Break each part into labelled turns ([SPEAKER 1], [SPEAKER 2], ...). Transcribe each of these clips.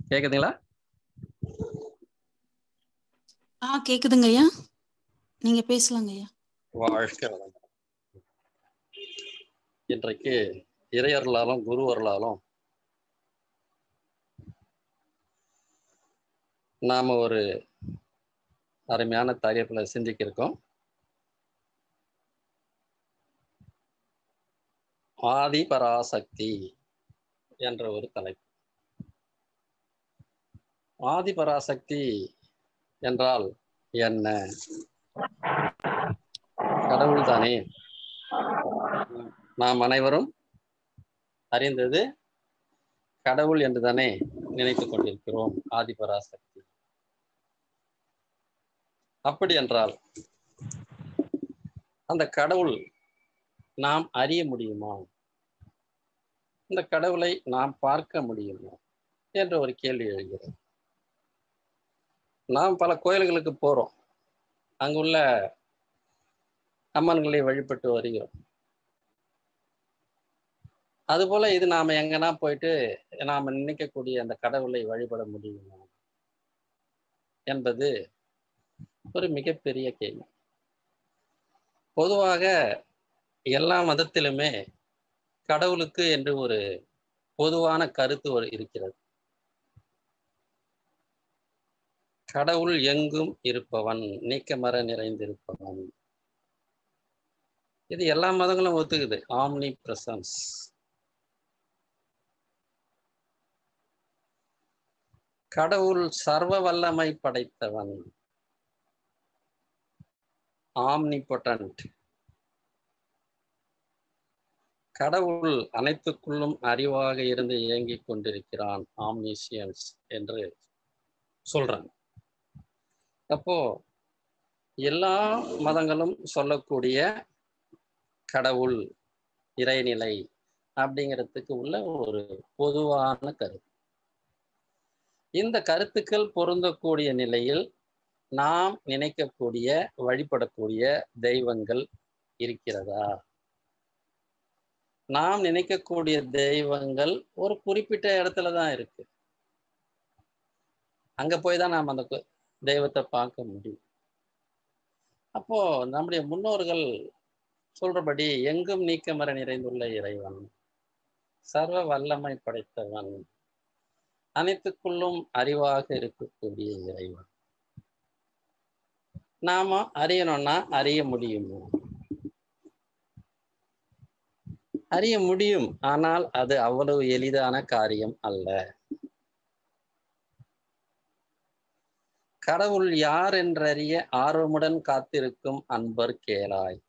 [SPEAKER 1] கேக்குதுங்களா
[SPEAKER 2] ஆ கேக்குதுங்க ஐயா நீங்க பேசலாங்க ஐயா
[SPEAKER 1] வாழ்க வளமுடன். இன்றைக்கு இறையர்களாலும் குருவர்களாலும் நாம ஒரு அருமையான தலைப்புல சிந்திக்க இருக்கோம் ஆதி பராசக்தி என்ற ஒரு தலைப்பு ஆதி பராசக்தி என்றால் என்ன கடவுள் தானே நாம் அனைவரும் அறிந்தது கடவுள் என்று தானே நினைத்துக் கொண்டிருக்கிறோம் ஆதிபராசக்தி அப்படி என்றால் அந்த கடவுள் நாம் அறிய முடியுமா இந்த கடவுளை நாம் பார்க்க முடியுமா என்ற ஒரு கேள்வி எழுகிறது நாம் பல கோயில்களுக்கு போறோம் அங்குள்ள அம்மன்களை வழிபட்டு வருகிறோம் அதுபோல இது நாம எங்கன்னா போயிட்டு நாம நினைக்கக்கூடிய அந்த கடவுளை வழிபட முடியுமா என்பது ஒரு மிகப்பெரிய கேள்வி பொதுவாக எல்லா மதத்திலுமே கடவுளுக்கு என்று ஒரு பொதுவான கருத்து ஒரு இருக்கிறது கடவுள் எங்கும் இருப்பவன் நீக்கமர நிறைந்திருப்பவன் இது எல்லா மதங்களும் ஒத்துக்குது ஆம்னி பிரசன்ஸ் கடவுள் சர்வ வல்லமை படைத்தவன் ஆம்னி பொட்டன்ட் கடவுள் அனைத்துக்குள்ளும் அறிவாக இருந்து இயங்கிக் கொண்டிருக்கிறான் ஆம்னிசியன்ஸ் என்று சொல்றாங்க அப்போ எல்லா மதங்களும் சொல்லக்கூடிய கடவுள் இறைநிலை அப்படிங்கிறதுக்கு உள்ள ஒரு பொதுவான கருத்து இந்த கருத்துக்கள் பொருந்தக்கூடிய நிலையில் நாம் நினைக்கக்கூடிய வழிபடக்கூடிய தெய்வங்கள் இருக்கிறதா நாம் நினைக்கக்கூடிய தெய்வங்கள் ஒரு குறிப்பிட்ட இடத்துல தான் இருக்கு அங்க போய் தான் நாம் அந்த கு- தெய்வத்தை பார்க்க முடியும் அப்போ நம்முடைய முன்னோர்கள் சொல்றபடி எங்கும் நீக்கமர நிறைந்துள்ள இறைவன் சர்வ வல்லமை படைத்தவன் அனைத்துக்குள்ளும் அறிவாக இருக்கக்கூடிய இறைவன் நாம அறியணும்னா அறிய முடியுமோ அறிய முடியும் ஆனால் அது அவ்வளவு எளிதான காரியம் அல்ல கடவுள் யார் என்றறிய ஆர்வமுடன் காத்திருக்கும் அன்பர் கேளாய்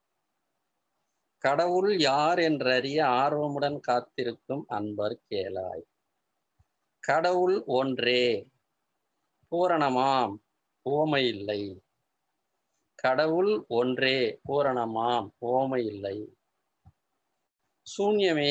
[SPEAKER 1] கடவுள் யார் என்றறிய ஆர்வமுடன் காத்திருக்கும் அன்பர் கேளாய் கடவுள் ஒன்றே பூரணமாம் ஓமை இல்லை கடவுள் ஒன்றே பூரணமாம் ஓமை இல்லை சூன்யமே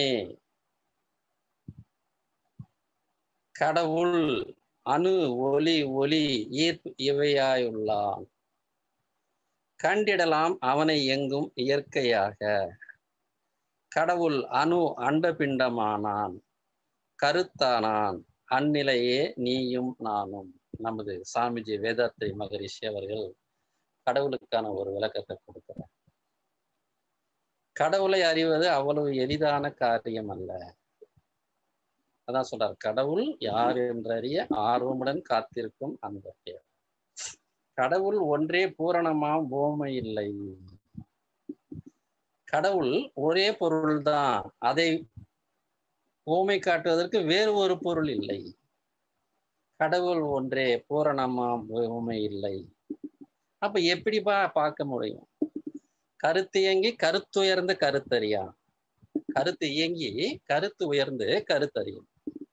[SPEAKER 1] கடவுள் அணு ஒளி ஒளி ஈர்ப்பு இவையாயுள்ளான் கண்டிடலாம் அவனை எங்கும் இயற்கையாக கடவுள் அணு அண்டபிண்டமானான் கருத்தானான் அந்நிலையே நீயும் நானும் நமது சாமிஜி வேதாத்ரி மகரிஷி அவர்கள் கடவுளுக்கான ஒரு விளக்கத்தை கொடுக்கிறார் கடவுளை அறிவது அவ்வளவு எளிதான காரியம் அல்ல அதான் சொல்றார் கடவுள் யார் என்றறிய ஆர்வமுடன் காத்திருக்கும் அந்த கடவுள் ஒன்றே பூரணமாம் ஓமை இல்லை கடவுள் ஒரே பொருள்தான் அதை ஓமை காட்டுவதற்கு வேறு ஒரு பொருள் இல்லை கடவுள் ஒன்றே பூரணமாம் ஓமை இல்லை அப்ப எப்படிப்பா பார்க்க முடியும் கருத்து இயங்கி கருத்துயர்ந்து கருத்தறியா கருத்து இயங்கி கருத்து உயர்ந்து கருத்தறியும்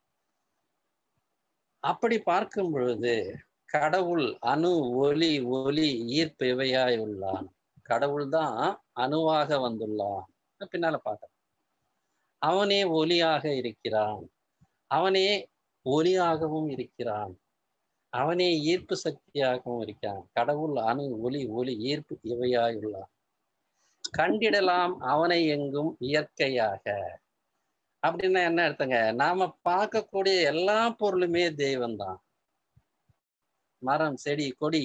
[SPEAKER 1] அப்படி பார்க்கும் பொழுது கடவுள் அணு ஒளி ஒளி ஈர்ப்பு இவையாய் உள்ளான் கடவுள் தான் அணுவாக வந்துள்ளான் பின்னால பார்க்கலாம் அவனே ஒளியாக இருக்கிறான் அவனே ஒளியாகவும் இருக்கிறான் அவனே ஈர்ப்பு சக்தியாகவும் இருக்கிறான் கடவுள் அணு ஒளி ஒளி ஈர்ப்பு இவையாய் உள்ளான் கண்டிடலாம் அவனை எங்கும் இயற்கையாக அப்படின்னா என்ன அர்த்தங்க நாம பார்க்கக்கூடிய எல்லா பொருளுமே தெய்வம்தான் மரம் செடி கொடி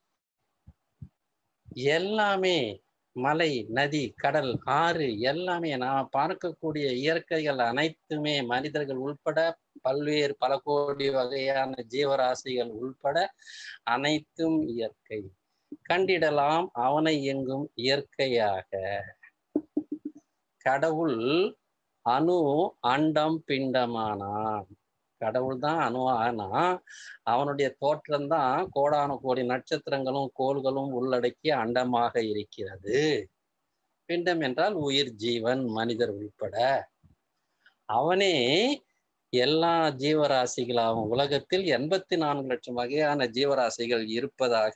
[SPEAKER 1] எல்லாமே மலை நதி கடல் ஆறு எல்லாமே நாம் பார்க்கக்கூடிய இயற்கைகள் அனைத்துமே மனிதர்கள் உள்பட பல்வேறு பல கோடி வகையான ஜீவராசிகள் உள்பட அனைத்தும் இயற்கை கண்டிடலாம் அவனை எங்கும் இயற்கையாக கடவுள் அணு அண்டம் பிண்டமானான் கடவுள் தான் அணுவானா அவனுடைய தோற்றம் தான் கோடான கோடி நட்சத்திரங்களும் கோள்களும் உள்ளடக்கிய அண்டமாக இருக்கிறது பிண்டம் என்றால் உயிர் ஜீவன் மனிதர் உட்பட அவனே எல்லா ஜீவராசிகளாகும் உலகத்தில் எண்பத்தி நான்கு லட்சம் வகையான ஜீவராசிகள் இருப்பதாக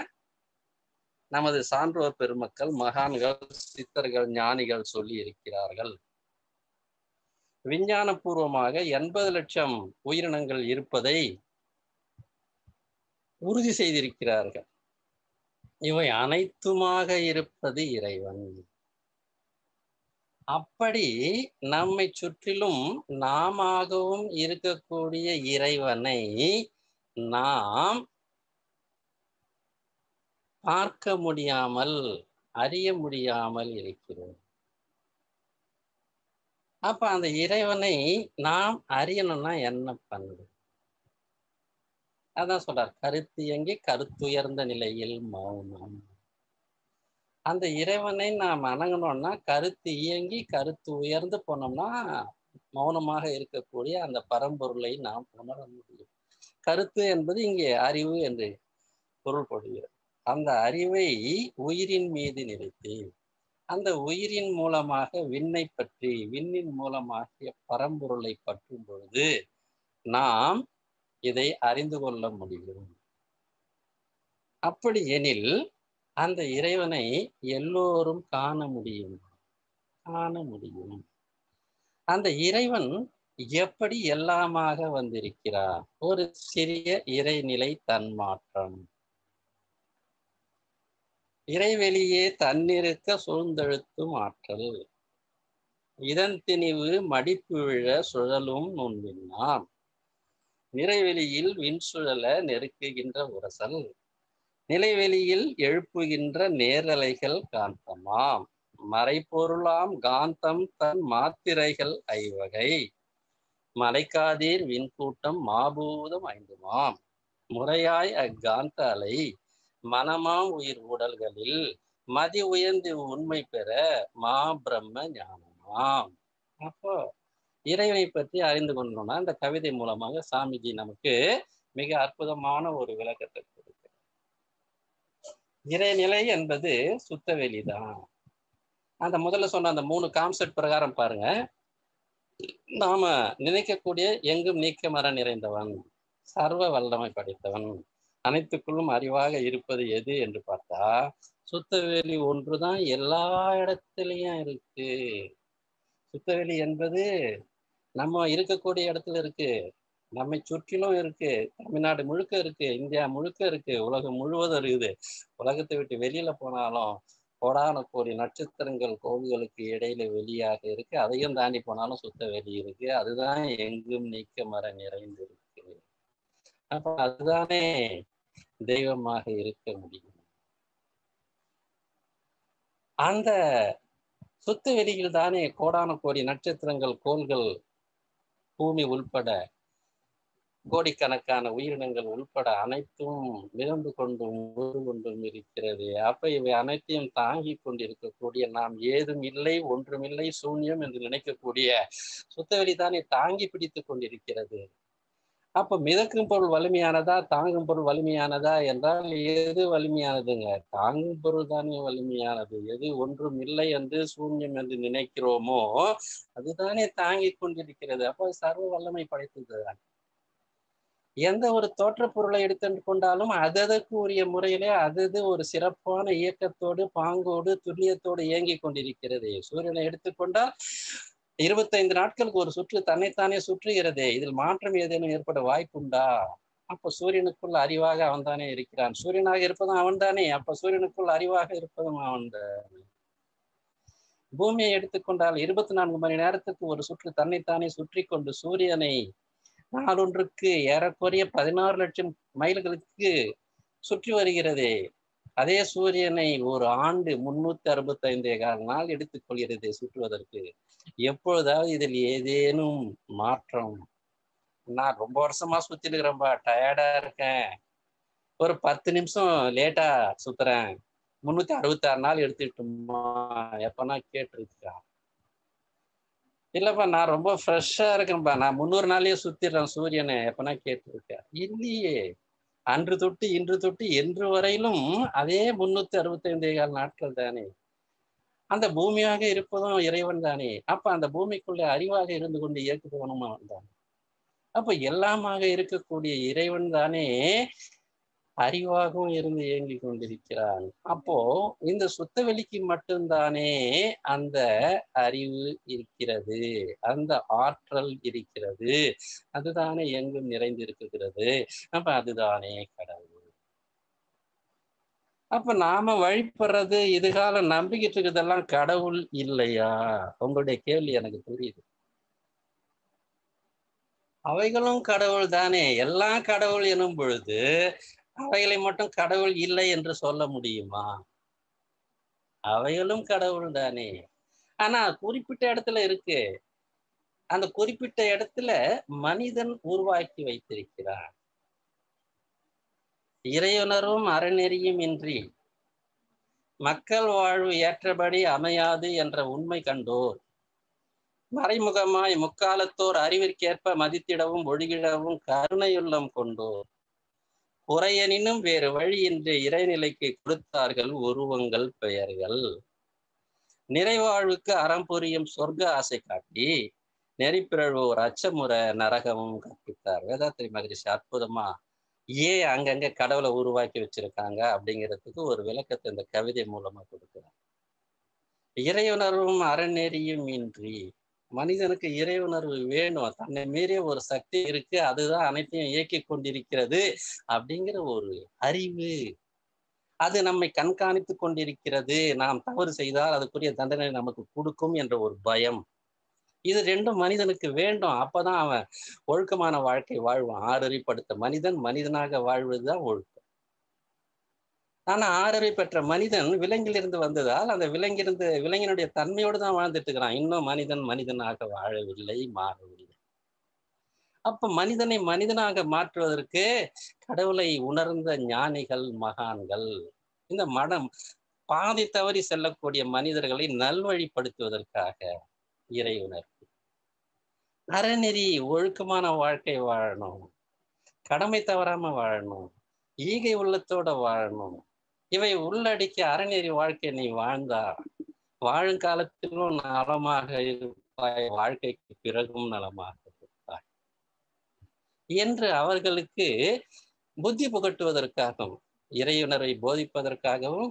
[SPEAKER 1] நமது சான்றோர் பெருமக்கள் மகான்கள் சித்தர்கள் ஞானிகள் சொல்லி இருக்கிறார்கள் விஞ்ஞான பூர்வமாக எண்பது லட்சம் உயிரினங்கள் இருப்பதை உறுதி செய்திருக்கிறார்கள் இவை அனைத்துமாக இருப்பது இறைவன் அப்படி நம்மை சுற்றிலும் நாமாகவும் இருக்கக்கூடிய இறைவனை நாம் பார்க்க முடியாமல் அறிய முடியாமல் இருக்கிறோம் அப்ப அந்த இறைவனை நாம் அறியணும்னா என்ன பண்ணுது அதான் சொல்றார் கருத்து இயங்கி கருத்துயர்ந்த நிலையில் மௌனம் அந்த இறைவனை நாம் அணங்கணும்னா கருத்து இயங்கி கருத்து உயர்ந்து போனோம்னா மௌனமாக இருக்கக்கூடிய அந்த பரம்பொருளை நாம் உணர முடியும் கருத்து என்பது இங்கே அறிவு என்று பொருள்படுகிறது அந்த அறிவை உயிரின் மீது நிறுத்தி அந்த உயிரின் மூலமாக விண்ணை பற்றி விண்ணின் மூலமாக பரம்பொருளை பற்றும் பொழுது நாம் இதை அறிந்து கொள்ள முடியும் அப்படி எனில் அந்த இறைவனை எல்லோரும் காண முடியும் காண முடியும் அந்த இறைவன் எப்படி எல்லாமாக வந்திருக்கிறார் ஒரு சிறிய இறைநிலை தன்மாற்றம் இறைவெளியே தன்னிருக்க சூழ்ந்தெழுத்தும் ஆற்றல் இதன் திணிவு மடிப்பு விழ சுழலும் நுண்விண்ணாம் நிறைவெளியில் விண்சுழல நெருக்குகின்ற உரசல் நிலைவெளியில் எழுப்புகின்ற நேரலைகள் காந்தமாம் மறைப்பொருளாம் காந்தம் தன் மாத்திரைகள் ஐவகை மலைக்காதீர் விண்கூட்டம் மாபூதம் ஐந்துமாம் முறையாய் அக்காந்த அலை மனமாம் உயிர் உடல்களில் மதி உயர்ந்து உண்மை பெற மா பிரம்ம ஞானமாம் அப்போ இறைவனை பற்றி அறிந்து கொண்டோம்னா இந்த கவிதை மூலமாக சாமிஜி நமக்கு மிக அற்புதமான ஒரு விளக்கத்தை கொடுக்கிறார் இறைநிலை என்பது சுத்த வெளிதான் அந்த முதல்ல சொன்ன அந்த மூணு கான்செப்ட் பிரகாரம் பாருங்க நாம நினைக்கக்கூடிய எங்கும் நீக்க மர நிறைந்தவன் சர்வ வல்லமை படைத்தவன் அனைத்துக்குள்ளும் அறிவாக இருப்பது எது என்று பார்த்தா சுத்தவெளி ஒன்றுதான் எல்லா இடத்துலயும் இருக்கு சுத்தவெளி என்பது நம்ம இருக்கக்கூடிய இடத்துல இருக்கு நம்மை சுற்றிலும் இருக்கு தமிழ்நாடு முழுக்க இருக்கு இந்தியா முழுக்க இருக்கு உலகம் முழுவதும் இருக்குது உலகத்தை விட்டு வெளியில போனாலும் கோடான கோடி நட்சத்திரங்கள் கோவில்களுக்கு இடையில வெளியாக இருக்கு அதையும் தாண்டி போனாலும் சுத்த வெளி இருக்கு அதுதான் எங்கும் நீக்க மர நிறைந்து இருக்கு அப்ப அதுதானே தெய்வமாக இருக்க முடியும் அந்த சுத்த வெளியில் தானே கோடான கோடி நட்சத்திரங்கள் கோள்கள் பூமி உள்பட கோடிக்கணக்கான உயிரினங்கள் உள்பட அனைத்தும் மிதந்து கொண்டும் ஊறு கொண்டும் இருக்கிறது அப்ப இவை அனைத்தையும் தாங்கி கொண்டிருக்கக்கூடிய நாம் ஏதும் இல்லை ஒன்றுமில்லை சூன்யம் என்று நினைக்கக்கூடிய சுத்தவெளி தானே தாங்கி பிடித்து கொண்டிருக்கிறது அப்ப மிதக்கும் பொருள் வலிமையானதா தாங்கும் பொருள் வலிமையானதா என்றால் எது வலிமையானதுங்க தாங்கும் பொருள் தானே வலிமையானது எது ஒன்றும் இல்லை என்று சூன்யம் என்று நினைக்கிறோமோ அதுதானே தாங்கி கொண்டிருக்கிறது அப்போ சர்வ வல்லமை படைத்ததுதான் எந்த ஒரு தோற்ற பொருளை எடுத்து கொண்டாலும் அதற்கு உரிய முறையிலே அதது ஒரு சிறப்பான இயக்கத்தோடு பாங்கோடு துல்லியத்தோடு இயங்கி கொண்டிருக்கிறது சூரியனை எடுத்துக்கொண்டால் இருபத்தைந்து நாட்களுக்கு ஒரு சுற்று தன்னைத்தானே சுற்றுகிறதே இதில் மாற்றம் ஏதேனும் ஏற்பட வாய்ப்புண்டா அப்ப சூரியனுக்குள் அறிவாக அவன் தானே இருக்கிறான் சூரியனாக இருப்பதும் அவன் தானே அப்ப சூரியனுக்குள் அறிவாக இருப்பதும் அவன் பூமியை எடுத்துக்கொண்டால் இருபத்தி நான்கு மணி நேரத்துக்கு ஒரு சுற்று தன்னைத்தானே சுற்றி கொண்டு சூரியனை நாளொன்றுக்கு ஏறக்குறைய பதினாறு லட்சம் மைல்களுக்கு சுற்றி வருகிறதே அதே சூரியனை ஒரு ஆண்டு முன்னூத்தி அறுபத்தி ஐந்தே கால் நாள் எடுத்துக்கொள்கிறது சுற்றுவதற்கு எப்பொழுதாவது இதில் ஏதேனும் மாற்றம் நான் ரொம்ப வருஷமா சுத்திட்டு இருக்கிறேன்பா டயர்டா இருக்கேன் ஒரு பத்து நிமிஷம் லேட்டா சுத்துறேன் முன்னூத்தி அறுபத்தி ஆறு நாள் எடுத்துக்கிட்டோமா எப்பனா கேட்டிருக்கா இல்லப்பா நான் ரொம்ப ஃப்ரெஷ்ஷா இருக்கேன்பா நான் முந்நூறு நாளையே சுத்திடுறேன் சூரியனை எப்பனா கேட்டிருக்கேன் இல்லையே அன்று தொட்டு இன்று தொட்டு என்று வரையிலும் அதே முன்னூத்தி அறுபத்தி ஐந்து கால் நாட்கள் தானே அந்த பூமியாக இருப்பதும் இறைவன் தானே அப்ப அந்த பூமிக்குள்ள அறிவாக இருந்து கொண்டு இயக்குபவனும் அவன் தான் அப்ப எல்லாமாக இருக்கக்கூடிய இறைவன் தானே அறிவாகவும் இருந்து இயங்கி கொண்டிருக்கிறான் அப்போ இந்த சுத்த வெளிக்கு மட்டும்தானே அந்த அறிவு இருக்கிறது அந்த ஆற்றல் இருக்கிறது அதுதானே எங்கும் நிறைந்து இருக்கிறது அப்ப அதுதானே கடவுள் அப்ப நாம வழிபடுறது இதுகால நம்பிக்கிட்டு இருக்கிறதெல்லாம் கடவுள் இல்லையா உங்களுடைய கேள்வி எனக்கு புரியுது அவைகளும் கடவுள் தானே எல்லாம் கடவுள் எனும் பொழுது அவைகளை மட்டும் கடவுள் இல்லை என்று சொல்ல முடியுமா அவைகளும் கடவுள் தானே ஆனா குறிப்பிட்ட இடத்துல இருக்கு அந்த குறிப்பிட்ட இடத்துல மனிதன் உருவாக்கி வைத்திருக்கிறான் இறையுணர்வும் அறநெறியும் இன்றி மக்கள் வாழ்வு ஏற்றபடி அமையாது என்ற உண்மை கண்டோர் மறைமுகமாய் முக்காலத்தோர் அறிவிற்கேற்ப மதித்திடவும் ஒழுகிடவும் கருணையுள்ளம் கொண்டோர் குறையனினும் வேறு வழியின்றி இறைநிலைக்கு கொடுத்தார்கள் உருவங்கள் பெயர்கள் நிறைவாழ்வுக்கு அறம் புரியும் சொர்க்க ஆசை காட்டி நெறிப்பிறழ்வோர் அச்சமுற நரகமும் கற்பித்தார் வேதாத்திரி மகரிஷி அற்புதமா ஏன் அங்கங்க கடவுளை உருவாக்கி வச்சிருக்காங்க அப்படிங்கிறதுக்கு ஒரு விளக்கத்தை இந்த கவிதை மூலமா கொடுக்குறாங்க இறையுணர்வும் அறநெறியும் இன்றி மனிதனுக்கு இறையுணர்வு வேணும் தன்னை மீறிய ஒரு சக்தி இருக்கு அதுதான் அனைத்தையும் இயக்கி கொண்டிருக்கிறது அப்படிங்கிற ஒரு அறிவு அது நம்மை கண்காணித்து கொண்டிருக்கிறது நாம் தவறு செய்தால் அதுக்குரிய தண்டனை நமக்கு கொடுக்கும் என்ற ஒரு பயம் இது ரெண்டும் மனிதனுக்கு வேண்டும் அப்பதான் அவன் ஒழுக்கமான வாழ்க்கை வாழ்வான் ஆறறிப்படுத்த மனிதன் மனிதனாக வாழ்வதுதான் ஒழுக்கம் ஆனா ஆறறை பெற்ற மனிதன் விலங்கிலிருந்து வந்ததால் அந்த விலங்கிலிருந்து விலங்கினுடைய தன்மையோடு தான் வாழ்ந்துட்டு இருக்கிறான் இன்னும் மனிதன் மனிதனாக வாழவில்லை மாறவில்லை அப்ப மனிதனை மனிதனாக மாற்றுவதற்கு கடவுளை உணர்ந்த ஞானிகள் மகான்கள் இந்த மடம் பாதி தவறி செல்லக்கூடிய மனிதர்களை நல்வழிப்படுத்துவதற்காக இறை உணர்வு அறநெறி ஒழுக்கமான வாழ்க்கை வாழணும் கடமை தவறாம வாழணும் ஈகை உள்ளத்தோட வாழணும் இவை உள்ளடக்கிய அறநெறி வாழ்க்கை நீ வாழ்ந்தா வாழும் காலத்திலும் நலமாக இருப்பாய் வாழ்க்கைக்கு பிறகும் நலமாக இருப்பாய் என்று அவர்களுக்கு புத்தி புகட்டுவதற்காகவும் இறையுணர்வை போதிப்பதற்காகவும்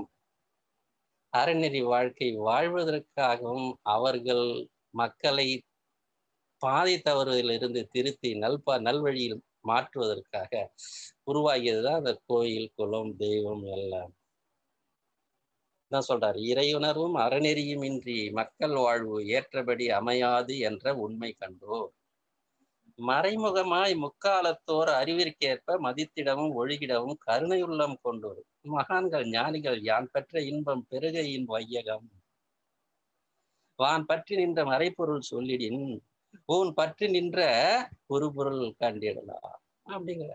[SPEAKER 1] அறநெறி வாழ்க்கை வாழ்வதற்காகவும் அவர்கள் மக்களை பாதை தவறுவதிலிருந்து திருத்தி நல்பா நல்வழியில் மாற்றுவதற்காக உருவாகியதுதான் அந்த கோயில் குலம் தெய்வம் எல்லாம் தான் சொல்றாரு இறையுணர்வும் அறநெறியும் இன்றி மக்கள் வாழ்வு ஏற்றபடி அமையாது என்ற உண்மை கண்டோர் மறைமுகமாய் முக்காலத்தோர் அறிவிற்கேற்ப மதித்திடவும் ஒழுகிடவும் கருணையுள்ளம் கொண்டோர் மகான்கள் ஞானிகள் யான் பெற்ற இன்பம் பெருகையின் வையகம் வான் பற்றி நின்ற மறைப்பொருள் சொல்லிடின் ஊன் பற்றி நின்ற ஒரு பொருள் கண்டிடலாம் அப்படிங்கிற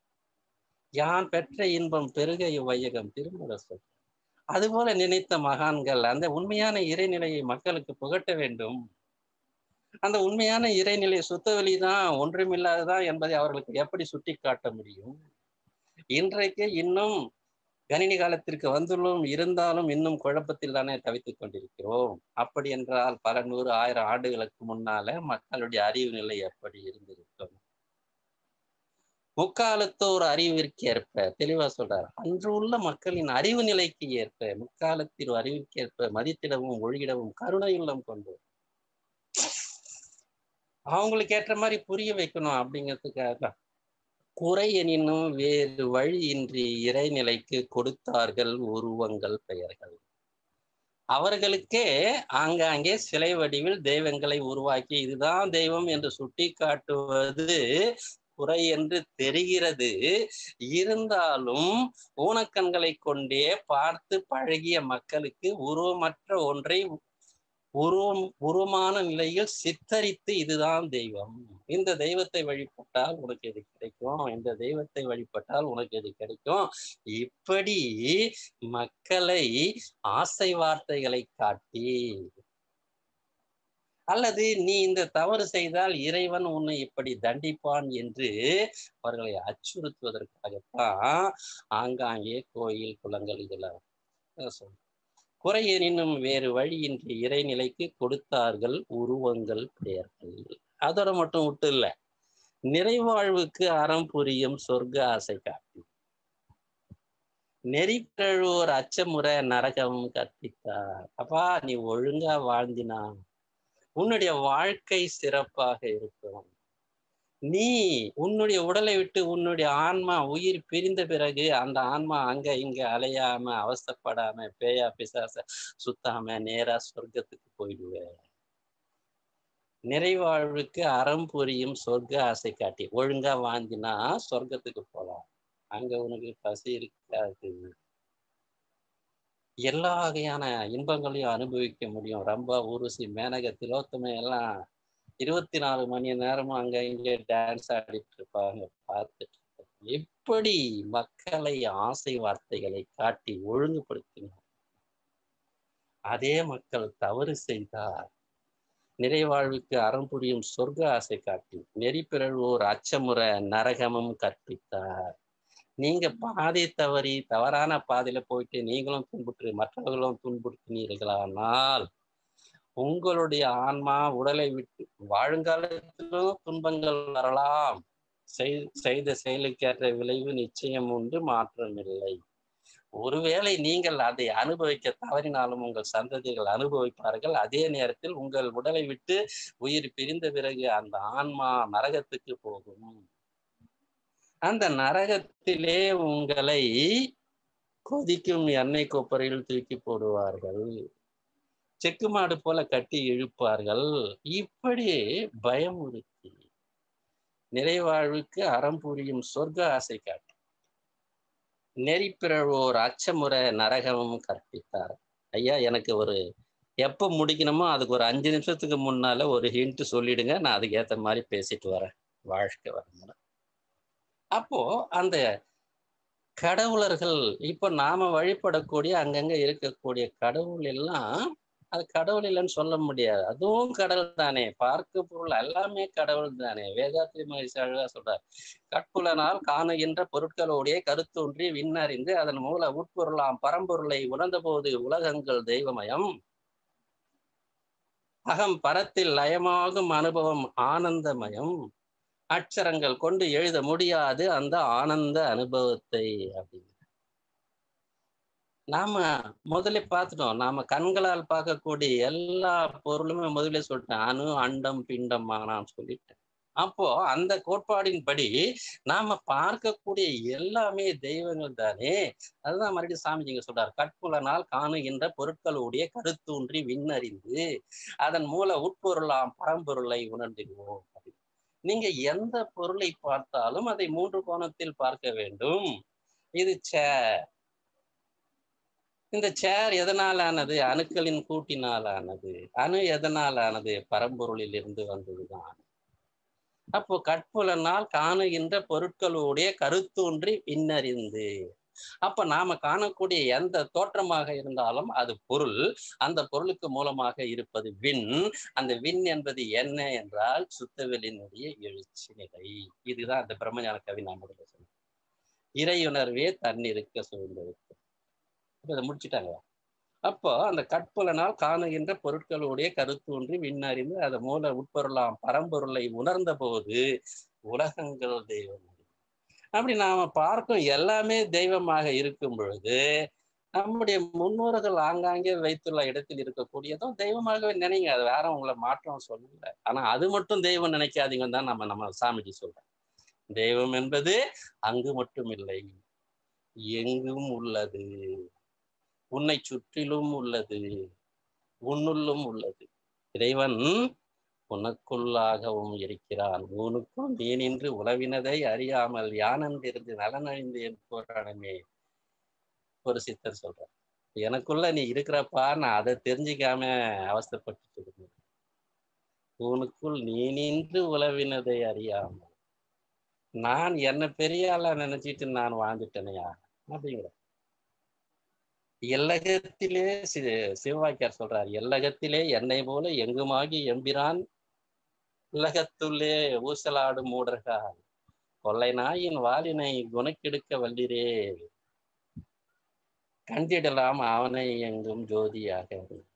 [SPEAKER 1] யான் பெற்ற இன்பம் பெருகை வையகம் திருமுறை சொல் அதுபோல நினைத்த மகான்கள் அந்த உண்மையான இறைநிலையை மக்களுக்கு புகட்ட வேண்டும் அந்த உண்மையான இறைநிலை சுத்தவெளி தான் ஒன்றுமில்லாததான் என்பதை அவர்களுக்கு எப்படி சுட்டி காட்ட முடியும் இன்றைக்கு இன்னும் கணினி காலத்திற்கு வந்துள்ளோம் இருந்தாலும் இன்னும் குழப்பத்தில் தானே தவித்துக் கொண்டிருக்கிறோம் அப்படி என்றால் பல நூறு ஆயிரம் ஆண்டுகளுக்கு முன்னால மக்களுடைய அறிவு நிலை எப்படி இருந்திருக்கும் முக்காலத்தோர் அறிவிற்கு ஏற்ப தெளிவா சொல்றார் அன்று உள்ள மக்களின் அறிவு நிலைக்கு ஏற்ப முக்காலத்தில் அறிவிற்கு ஏற்ப மதித்திடவும் ஒழுகிடவும் கருணையுள்ளம் கொண்டு அவங்களுக்கு ஏற்ற மாதிரி புரிய வைக்கணும் அப்படிங்கிறதுக்காக குறை எனினும் வேறு வழியின்றி இறைநிலைக்கு கொடுத்தார்கள் உருவங்கள் பெயர்கள் அவர்களுக்கே ஆங்காங்கே சிலை வடிவில் தெய்வங்களை உருவாக்கி இதுதான் தெய்வம் என்று சுட்டி காட்டுவது குறை என்று தெரிகிறது இருந்தாலும் ஊனக்கண்களை கொண்டே பார்த்து பழகிய மக்களுக்கு உருவமற்ற ஒன்றை உருவம் உருவமான நிலையில் சித்தரித்து இதுதான் தெய்வம் இந்த தெய்வத்தை வழிபட்டால் உனக்கு இது கிடைக்கும் இந்த தெய்வத்தை வழிபட்டால் உனக்கு இது கிடைக்கும் இப்படி மக்களை ஆசை வார்த்தைகளை காட்டி அல்லது நீ இந்த தவறு செய்தால் இறைவன் உன்னை இப்படி தண்டிப்பான் என்று அவர்களை அச்சுறுத்துவதற்காகத்தான் ஆங்காங்கே கோயில் குளங்கள் இதெல்லாம் சொல்றேன் குறையெனினும் வேறு வழியின்றி இறைநிலைக்கு கொடுத்தார்கள் உருவங்கள் பெயர்கள் அதோட மட்டும் விட்டு இல்ல நிறைவாழ்வுக்கு அறம் புரியும் சொர்க்க ஆசை காட்டி நெறி கழுவோர் அச்சமுறை நரகம் கற்பித்தார் அப்பா நீ ஒழுங்கா வாழ்ந்தினா உன்னுடைய வாழ்க்கை சிறப்பாக இருக்கும் நீ உன்னுடைய உடலை விட்டு உன்னுடைய ஆன்மா உயிர் பிரிந்த பிறகு அந்த ஆன்மா அங்க இங்க அலையாம அவசப்படாம பேயா பிசாச சுத்தாம நேரா சொர்க்கத்துக்கு போயிடுவ நிறைவாழ்வுக்கு அறம் புரியும் சொர்க்க ஆசை காட்டி ஒழுங்கா வாங்கினா சொர்க்கத்துக்கு போலாம் அங்க உனக்கு பசி இருக்காது எல்லா வகையான இன்பங்களையும் அனுபவிக்க முடியும் ரொம்ப ஊருசி மேனக திலோத்தமை எல்லாம் இருபத்தி நாலு மணி நேரமும் அங்க இங்க டான்ஸ் ஆடிட்டு இருப்பாங்க பார்த்துட்டு எப்படி மக்களை ஆசை வார்த்தைகளை காட்டி ஒழுங்குபடுத்தினார் அதே மக்கள் தவறு செய்தார் நிறைவாழ்வுக்கு அறம் புரியும் சொர்க்க ஆசை காட்டி நெறி பிறழ்வோர் அச்சமுறை நரகமும் கற்பித்தார் நீங்க பாதை தவறி தவறான பாதையில போயிட்டு நீங்களும் துன்புற்று மற்றவர்களும் துன்புறுத்தினீர்களானால் உங்களுடைய ஆன்மா உடலை விட்டு வாழுங்காலத்திலும் துன்பங்கள் வரலாம் செய்த செயலுக்கேற்ற விளைவு நிச்சயம் உண்டு மாற்றம் இல்லை ஒருவேளை நீங்கள் அதை அனுபவிக்க தவறினாலும் உங்கள் சந்ததிகள் அனுபவிப்பார்கள் அதே நேரத்தில் உங்கள் உடலை விட்டு உயிர் பிரிந்த பிறகு அந்த ஆன்மா நரகத்துக்கு போகும் அந்த நரகத்திலே உங்களை கொதிக்கும் எண்ணெய் கொப்பரையில் தூக்கி போடுவார்கள் செக்கு மாடு போல கட்டி இழுப்பார்கள் இப்படி பயமுறுத்தி நிறைவாழ்வுக்கு அறம் புரியும் சொர்க்க ஆசை காட்டி நெறி பிறழ்வோர் அச்சமுறை நரகமும் கற்பித்தார் ஐயா எனக்கு ஒரு எப்போ முடிக்கணுமோ அதுக்கு ஒரு அஞ்சு நிமிஷத்துக்கு முன்னால ஒரு ஹிண்ட் சொல்லிடுங்க நான் அதுக்கு ஏற்ற மாதிரி பேசிட்டு வரேன் வாழ்க்கை வரணும் அப்போ அந்த கடவுளர்கள் இப்போ நாம வழிபடக்கூடிய அங்கங்க இருக்கக்கூடிய கடவுள் எல்லாம் அது கடவுள் இல்லைன்னு சொல்ல முடியாது அதுவும் கடவுள் தானே பார்க்க பொருள் எல்லாமே கடவுள் தானே வேதாத்திரி மகிழ்ச்சி அழகா சொல்றார் கற்புலனால் காணுகின்ற பொருட்களோடைய கருத்தொன்றி விண்ணறிந்து அதன் மூல உட்பொருளாம் பரம்பொருளை உணர்ந்த போது உலகங்கள் தெய்வமயம் அகம் பரத்தில் லயமாகும் அனுபவம் ஆனந்தமயம் அக்ஷரங்கள் கொண்டு எழுத முடியாது அந்த ஆனந்த அனுபவத்தை அப்படின்னு நாம முதல்ல பார்த்துட்டோம் நாம கண்களால் பார்க்கக்கூடிய எல்லா பொருளுமே முதல்ல சொல்லிட்டேன் அணு அண்டம் பிண்டம் ஆனான்னு சொல்லிட்டேன் அப்போ அந்த கோட்பாடின்படி நாம பார்க்கக்கூடிய எல்லாமே தெய்வங்கள் தானே அதுதான் மறுபடியும் சாமிஜிங்க சொல்றார் கற்புலனால் காணுகின்ற பொருட்களுடைய கருத்தூன்றி விண்ணறிந்து அதன் மூல உட்பொருளாம் பரம்பொருளை உணர்ந்துடுவோம் நீங்க எந்த பொருளை பார்த்தாலும் அதை மூன்று கோணத்தில் பார்க்க வேண்டும் இது சேர் இந்த சேர் எதனால் ஆனது அணுக்களின் கூட்டினால் ஆனது அணு எதனால் ஆனது பரம்பொருளில் இருந்து வந்ததுதான் அப்போ கற்புலனால் காணுகின்ற பொருட்களுடைய கருத்தூன்றி பின்னறிந்து அப்ப நாம காணக்கூடிய எந்த தோற்றமாக இருந்தாலும் அது பொருள் அந்த பொருளுக்கு மூலமாக இருப்பது விண் அந்த விண் என்பது என்ன என்றால் சுத்தவெளியினுடைய எழுச்சி நிலை இதுதான் அந்த பிரம்மஞான கவி நான் முதல்ல சொன்னேன் இறையுணர்வே தன்னிருக்க சூழ்ந்திருக்கு இதை முடிச்சுட்டாங்க அப்போ அந்த கற்புலனால் காணுகின்ற பொருட்களுடைய கருத்தூன்றி விண்ணறிந்து அதை மூல உட்பொருளாம் பரம்பொருளை உணர்ந்த போது உலகங்கள் தெய்வம் அப்படி நாம பார்க்கும் எல்லாமே தெய்வமாக இருக்கும் பொழுது நம்முடைய முன்னோர்கள் ஆங்காங்கே வைத்துள்ள இடத்தில் இருக்கக்கூடியதும் தெய்வமாகவே நினைங்க அது வேற உங்களை மாற்றம் சொல்லல ஆனா அது மட்டும் தெய்வம் நினைக்காதீங்கன்னு தான் நம்ம நம்ம சாமிஜி சொல்றோம் தெய்வம் என்பது அங்கு மட்டும் இல்லை எங்கும் உள்ளது உன்னை சுற்றிலும் உள்ளது உன்னுள்ளும் உள்ளது இறைவன் உனக்குள்ளாகவும் இருக்கிறான் உனக்குள் நீ நின்று உறவினதை அறியாமல் யானென்றிருந்து நலனழிந்தேன் போராடமே ஒரு சித்தர் சொல்றார் எனக்குள்ள நீ இருக்கிறப்பா நான் அதை தெரிஞ்சுக்காம அவஸ்தைப்பட்டு இருக்கேன் உனக்குள் நீ நின்று உழவினதை அறியாமல் நான் என்ன பெரிய ஆளா நினைச்சிட்டு நான் வாழ்ந்துட்டேனையா அப்படிங்கிற எல்லகத்திலே சி சிவவாக்கியார் சொல்றார் எல்லகத்திலே என்னை போல எங்குமாகி எம்பிரான் உலகத்துள்ளே ஊசலாடும் மூடர்கள் கொள்ளை நாயின் வாலினை குணக்கெடுக்க வல்லிரே கண்டிடலாம் அவனை எங்கும் ஜோதியாக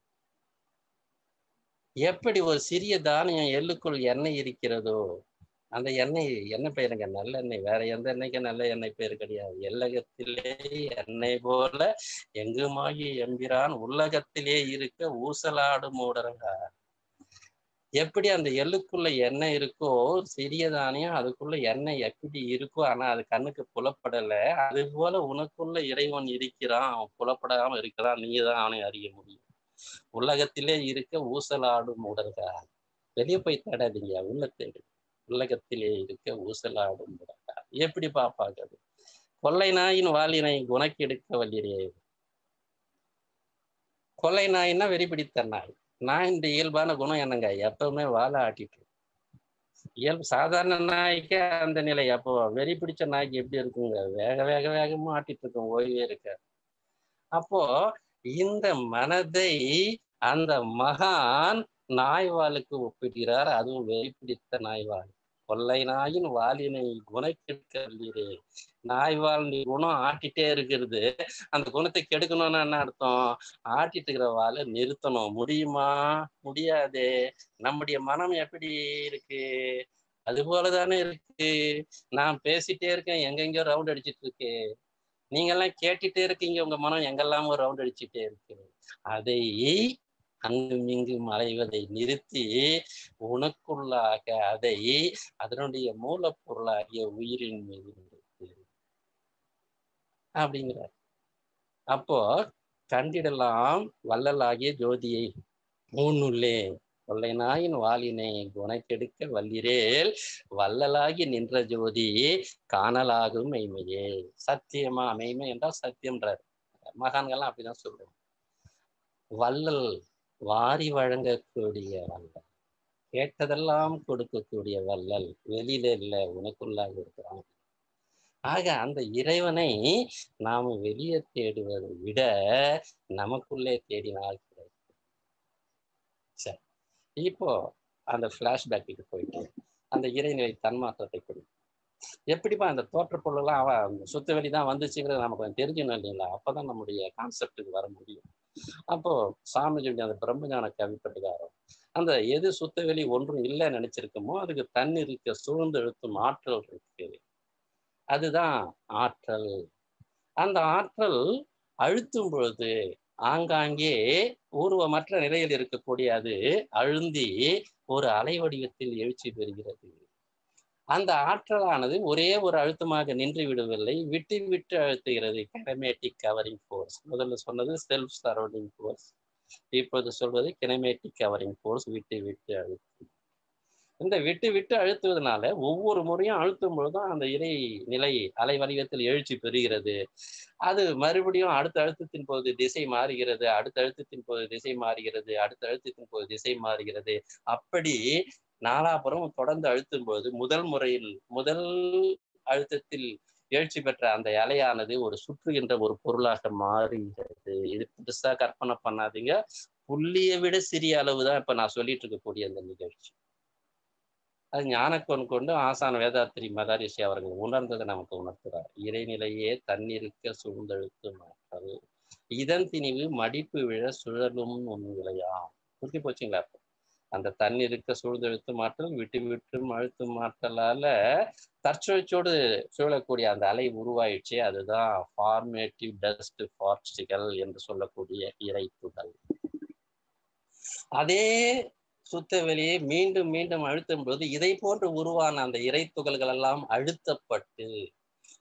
[SPEAKER 1] எப்படி ஒரு சிறிய தானியம் எள்ளுக்குள் எண்ணெய் இருக்கிறதோ அந்த எண்ணெய் எண்ணெய் பெயருங்க நல்லெண்ணெய் வேற எந்த எண்ணெய்க்கும் நல்ல எண்ணெய் பேர் கிடையாது எல்லகத்திலே எண்ணெய் போல எங்குமாகி எம்பிரான் உலகத்திலே இருக்க ஊசலாடும் மூடரங்க எப்படி அந்த எள்ளுக்குள்ள எண்ணெய் இருக்கோ சிறிய தானியம் அதுக்குள்ள எண்ணெய் எப்படி இருக்கோ ஆனா அது கண்ணுக்கு புலப்படல அது போல உனக்குள்ள இறைவன் இருக்கிறான் அவன் புலப்படாம இருக்கிறான் நீ தான் அவனை அறிய முடியும் உலகத்திலே இருக்க ஊசலாடும் உடல்கா வெளியே போய் தேடாதீங்க உள்ள தேடு உலகத்திலே இருக்க ஊசலாடும் உடல்கா எப்படி பாப்பாங்க கொள்ளை நாயின் வாலினை குணக்கெடுக்க வல்லிரே கொள்ளை நாயின்னா வெறி பிடித்த நாய் நாயின் இயல்பான குணம் என்னங்க எப்பவுமே வாழை ஆட்டிட்டு இயல்பு சாதாரண நாய்க்கு அந்த நிலை அப்போ வெறி பிடிச்ச நாய்க்கு எப்படி இருக்குங்க வேக வேக வேகமா ஆட்டிட்டு இருக்கும் ஓய்வே இருக்க அப்போ இந்த மனதை அந்த மகான் நாய்வாளுக்கு ஒப்பிடுகிறார் அதுவும் வெறி பிடித்த நாய்வாள் கொள்ளை நாயின் வாலினை குணக்கெடுக்க வல்லீரே நாய்வால் நீ குணம் ஆட்டிட்டே இருக்கிறது அந்த குணத்தை கெடுக்கணும்னு என்ன அர்த்தம் ஆட்டிட்டு இருக்கிற வாழை நிறுத்தணும் முடியுமா முடியாதே நம்முடைய மனம் எப்படி இருக்கு அது போலதானே இருக்கு நான் பேசிட்டே இருக்கேன் எங்கெங்கயோ ரவுண்ட் அடிச்சிட்டு இருக்கு நீங்க எல்லாம் கேட்டுட்டே இருக்கீங்க உங்க மனம் எங்கெல்லாமோ ரவுண்ட் அடிச்சுட்டே இருக்கு அதை அங்கும் இங்கும் அலைவதை நிறுத்தி உனக்குள்ளாக அதை அதனுடைய மூலப்பொருளாகிய உயிரின் மீது நிறுத்து அப்படிங்கிறார் அப்போ கண்டிடலாம் வள்ளலாகிய ஜோதியை மூணுள்ளே கொள்ளை நாயின் வாலினை குணக்கெடுக்க வல்லிரேல் வள்ளலாகி நின்ற ஜோதி காணலாகும் மெய்மையே சத்தியமா மெய்மை என்றால் சத்தியம்ன்றார் மகான்கள்லாம் அப்படிதான் சொல்றோம் வள்ளல் வாரி வழங்கக்கூடிய வள்ளல் கேட்டதெல்லாம் கொடுக்கக்கூடிய வள்ளல் வெளியில இல்லை உனக்குள்ளாக இருக்கிறான் ஆக அந்த இறைவனை நாம் வெளியே தேடுவதை விட நமக்குள்ளே தேடினால் கிடைக்கும் சரி இப்போ அந்த பிளாஷ்பேக்கு போயிட்டு அந்த இறைநிலை தன்மாற்றத்தை கொடு எப்படிப்பா அந்த தோற்ற பொருளெல்லாம் அவ சுத்த வெளி தான் வந்துச்சுங்கிறது நமக்கு கொஞ்சம் தெரிஞ்சுக்கணும் இல்லைங்களா அப்பதான் நம்முடைய கான்செப்டுக்கு வர முடியும் அப்போ சாமிஜியுடைய அந்த பிரம்மஞான கவிப்பட்டுக்காரம் அந்த எது சுத்த வெளி ஒன்றும் இல்லை நினைச்சிருக்கோமோ அதுக்கு தண்ணீருக்கு சூழ்ந்து எழுத்தும் ஆற்றல் இருக்கு அதுதான் ஆற்றல் அந்த ஆற்றல் அழுத்தும் பொழுது ஆங்காங்கே ஊர்வமற்ற நிலையில் இருக்கக்கூடிய அது அழுந்தி ஒரு அலை வடிவத்தில் எழுச்சி பெறுகிறது அந்த ஆற்றலானது ஒரே ஒரு அழுத்தமாக நின்று விடவில்லை விட்டு விட்டு அழுத்துகிறது கினமேட்டிக் கவரிங் ஃபோர்ஸ் முதல்ல சொன்னது செல்ஃப் சரௌண்டிங் ஃபோர்ஸ் இப்போது சொல்வது கினமேட்டிக் கவரிங் ஃபோர்ஸ் விட்டு விட்டு அழுத்து இந்த விட்டு விட்டு அழுத்துவதனால ஒவ்வொரு முறையும் அழுத்தும் பொழுதும் அந்த இறை நிலை அலை வடிவத்தில் எழுச்சி பெறுகிறது அது மறுபடியும் அடுத்த அழுத்தத்தின் போது திசை மாறுகிறது அடுத்த அழுத்தத்தின் போது திசை மாறுகிறது அடுத்த அழுத்தத்தின் போது திசை மாறுகிறது அப்படி நாலாபுரம் தொடர்ந்து அழுத்தும் போது முதல் முறையில் முதல் அழுத்தத்தில் எழுச்சி பெற்ற அந்த இலையானது ஒரு சுற்றுகின்ற ஒரு பொருளாக மாறுகிறது இது பெருசா கற்பனை பண்ணாதீங்க புள்ளியை விட சிறிய அளவு தான் இப்ப நான் சொல்லிட்டு இருக்கக்கூடிய அந்த நிகழ்ச்சி அது ஞானக்கொன் கொண்டு ஆசான வேதாத்திரி மகாரிஷி அவர்கள் உணர்ந்ததை நமக்கு உணர்த்துறார் இறைநிலையே தன்னிருக்க சூழ்ந்தெழுத்து மாற்றல் இதன் திணிவு மடிப்பு விழ சுழலும் உண்மையாம் புரிஞ்சு போச்சுங்களா இப்போ அந்த தன்னிருக்க சூழ்ந்தெழுத்து மாற்றல் விட்டு விட்டு அழுத்தும் மாற்றலால தற்சுழற்சியோடு சுழலக்கூடிய அந்த அலை உருவாயிடுச்சு அதுதான் ஃபார்மேட்டிவ் டஸ்ட் பார்ட்டிகல் என்று சொல்லக்கூடிய இறைப்புகள் அதே சுத்த வெளியை மீண்டும் மீண்டும் அழுத்தும் போது இதை போன்று உருவான அந்த இறை துகள்கள் எல்லாம் அழுத்தப்பட்டு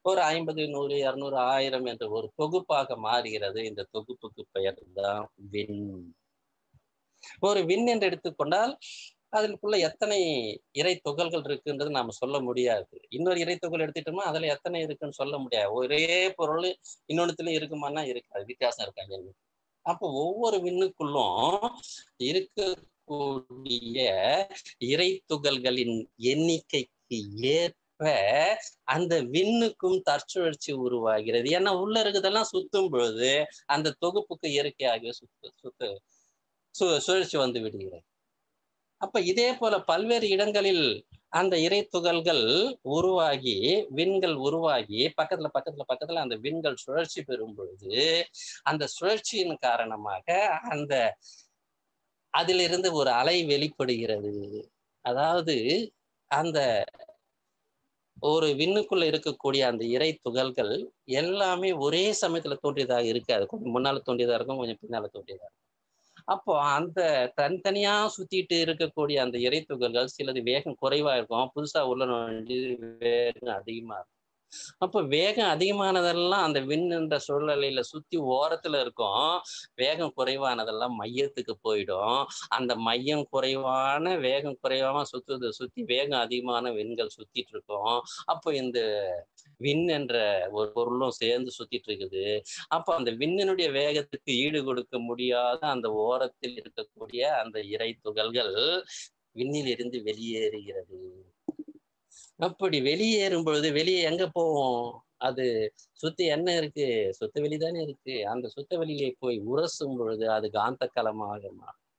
[SPEAKER 1] ஒரு ஐம்பது நூறு இருநூறு ஆயிரம் என்ற ஒரு தொகுப்பாக மாறுகிறது இந்த தொகுப்புக்கு பெயர் தான் விண் ஒரு விண் என்று எடுத்துக்கொண்டால் அதற்குள்ள எத்தனை இறை துகள்கள் இருக்குன்றது நாம சொல்ல முடியாது இன்னொரு இறை துகள் எடுத்துட்டோம்னா அதுல எத்தனை இருக்குன்னு சொல்ல முடியாது ஒரே பொருள் இன்னொன்னுத்துலயும் இருக்குமானா இருக்காது வித்தியாசம் இருக்காங்க அப்போ ஒவ்வொரு விண்ணுக்குள்ளும் இருக்கக்கூடிய இறை துகள்களின் எண்ணிக்கைக்கு ஏற்ப அந்த விண்ணுக்கும் தற்சுழற்சி உருவாகிறது ஏன்னா உள்ள இருக்குதெல்லாம் சுத்தும் பொழுது அந்த தொகுப்புக்கு இயற்கையாகவே சுத்து சுத்து சு சுழற்சி வந்து விடுகிறது அப்ப இதே போல பல்வேறு இடங்களில் அந்த இறை துகள்கள் உருவாகி விண்கள் உருவாகி பக்கத்துல பக்கத்துல பக்கத்துல அந்த விண்கள் சுழற்சி பெறும் பொழுது அந்த சுழற்சியின் காரணமாக அந்த அதிலிருந்து ஒரு அலை வெளிப்படுகிறது அதாவது அந்த ஒரு விண்ணுக்குள்ள இருக்கக்கூடிய அந்த இறை துகள்கள் எல்லாமே ஒரே சமயத்துல தோன்றியதாக இருக்காது கொஞ்சம் முன்னால தோன்றியதா இருக்கும் கொஞ்சம் பின்னால தோன்றியதா இருக்கும் அப்போ அந்த தனித்தனியா சுத்திட்டு இருக்கக்கூடிய அந்த இறை துகள்கள் சிலது வேகம் குறைவா இருக்கும் புதுசா உள்ள நுழைஞ்சு வேகம் அதிகமா இருக்கும் அப்போ வேகம் அதிகமானதெல்லாம் அந்த விண் என்ற சூழ்நிலையில சுத்தி ஓரத்துல இருக்கும் வேகம் குறைவானதெல்லாம் மையத்துக்கு போயிடும் அந்த மையம் குறைவான வேகம் குறைவாம சுத்துது சுத்தி வேகம் அதிகமான விண்கள் சுத்திட்டு இருக்கும் அப்போ இந்த விண் என்ற ஒரு பொருளும் சேர்ந்து சுத்திட்டு இருக்குது அப்போ அந்த விண்ணினுடைய வேகத்துக்கு ஈடு கொடுக்க முடியாத அந்த ஓரத்தில் இருக்கக்கூடிய அந்த இறை துகள்கள் விண்ணில் இருந்து வெளியேறுகிறது அப்படி வெளியேறும் பொழுது வெளியே எங்க போவோம் அது சுத்தி என்ன இருக்கு சுத்த வெளிதானே இருக்கு அந்த சுத்த வெளியிலே போய் உரசும் பொழுது அது காந்த களமாக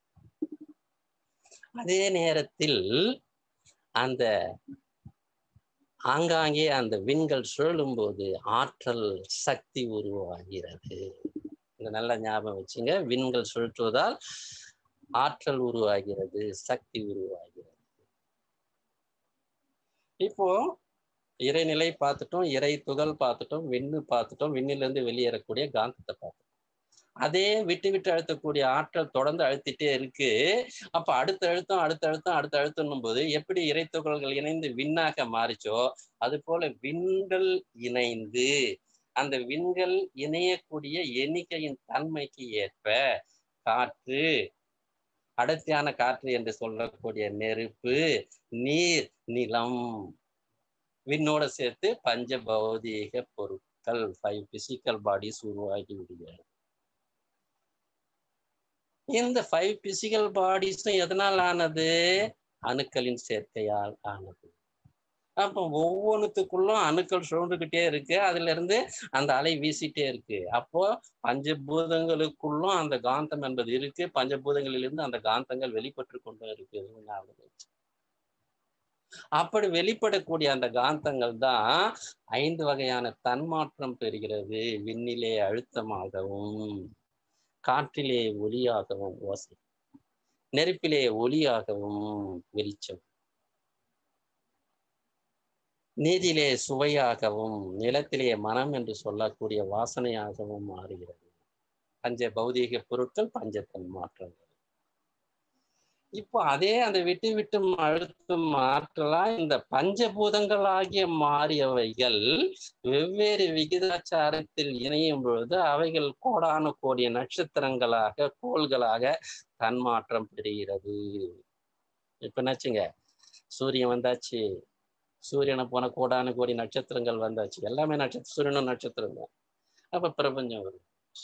[SPEAKER 1] அதே நேரத்தில் அந்த ஆங்காங்கே அந்த விண்கள் சுழலும் போது ஆற்றல் சக்தி உருவாகிறது இந்த நல்ல ஞாபகம் வச்சுங்க விண்கள் சுழற்றுவதால் ஆற்றல் உருவாகிறது சக்தி உருவாகிறது இப்போ இறைநிலை பார்த்துட்டோம் இறை துகள் பார்த்துட்டோம் விண்ணு பார்த்துட்டோம் விண்ணிலிருந்து வெளியேறக்கூடிய காந்தத்தை பார்த்துட்டோம் அதே விட்டு விட்டு அழுத்தக்கூடிய ஆற்றல் தொடர்ந்து அழுத்திட்டே இருக்கு அப்ப அடுத்த அழுத்தம் அடுத்த அழுத்தம் அடுத்த அழுத்தம் போது எப்படி இறை துகள்கள் இணைந்து விண்ணாக மாறிச்சோ அது போல விண்கள் இணைந்து அந்த விண்கள் இணையக்கூடிய எண்ணிக்கையின் தன்மைக்கு ஏற்ப காற்று அடர்த்தியான காற்று என்று சொல்லக்கூடிய நெருப்பு நீர் நிலம் விண்ணோட சேர்த்து பஞ்ச பௌதீக பொருட்கள் ஃபைவ் பிசிக்கல் பாடிஸ் உருவாகி விடுகிறது இந்த ஃபைவ் பிசிக்கல் பாடிஸும் எதனால் ஆனது அணுக்களின் சேர்க்கையால் ஆனது அப்போ ஒவ்வொன்றுத்துக்குள்ளும் அணுக்கள் சுழண்டுகிட்டே இருக்கு அதுல இருந்து அந்த அலை வீசிட்டே இருக்கு அப்போ பஞ்சபூதங்களுக்குள்ளும் அந்த காந்தம் என்பது இருக்கு பஞ்சபூதங்களிலிருந்து அந்த காந்தங்கள் வெளிப்பட்டு கொண்டு இருக்கு அப்படி வெளிப்படக்கூடிய அந்த காந்தங்கள் தான் ஐந்து வகையான தன்மாற்றம் பெறுகிறது விண்ணிலே அழுத்தமாகவும் காற்றிலே ஒளியாகவும் ஓசை நெருப்பிலே ஒளியாகவும் வெளிச்சம் நீதியிலே சுவையாகவும் நிலத்திலே மனம் என்று சொல்லக்கூடிய வாசனையாகவும் மாறுகிறது பஞ்ச பௌதீக பொருட்கள் பஞ்சத்தன் மாற்றங்கள் இப்போ அதே அந்த விட்டு விட்டு அழுத்தும் ஆற்றலா இந்த பஞ்சபூதங்களாகிய மாறியவைகள் வெவ்வேறு விகிதாச்சாரத்தில் இணையும் பொழுது அவைகள் கோடான கோடிய நட்சத்திரங்களாக கோள்களாக தன்மாற்றம் பெறுகிறது இப்ப என்னாச்சுங்க சூரியன் வந்தாச்சு சூரியனை போன கோடான கோடி நட்சத்திரங்கள் வந்தாச்சு எல்லாமே நட்சத்திரம் சூரியனும் நட்சத்திரம் தான் அப்ப பிரபஞ்சம் வரும்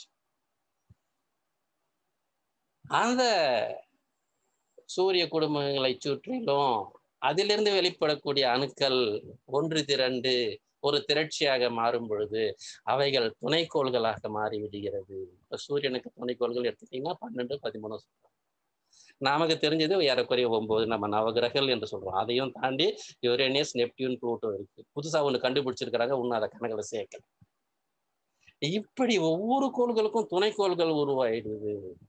[SPEAKER 1] அந்த சூரிய குடும்பங்களை சுற்றிலும் அதிலிருந்து வெளிப்படக்கூடிய அணுக்கள் ஒன்று திரண்டு ஒரு திரட்சியாக மாறும் பொழுது அவைகள் துணைக்கோள்களாக மாறி விடுகிறது இப்ப சூரியனுக்கு துணைக்கோள்கள் எடுத்துட்டீங்கன்னா பன்னெண்டு பதிமூணு சொல்றோம் நமக்கு தெரிஞ்சது ஏறக்குறைய ஒன்பது நம்ம நவகிரகங்கள் என்று சொல்றோம் அதையும் தாண்டி யுரேனியஸ் நெப்டியூன் ப்ளூட்டோ இருக்கு புதுசா ஒண்ணு கண்டுபிடிச்சிருக்கிறாங்க இன்னும் அதை கணக்கில் சேர்க்கல இப்படி ஒவ்வொரு கோள்களுக்கும் துணைக்கோள்கள் உருவாயிடுது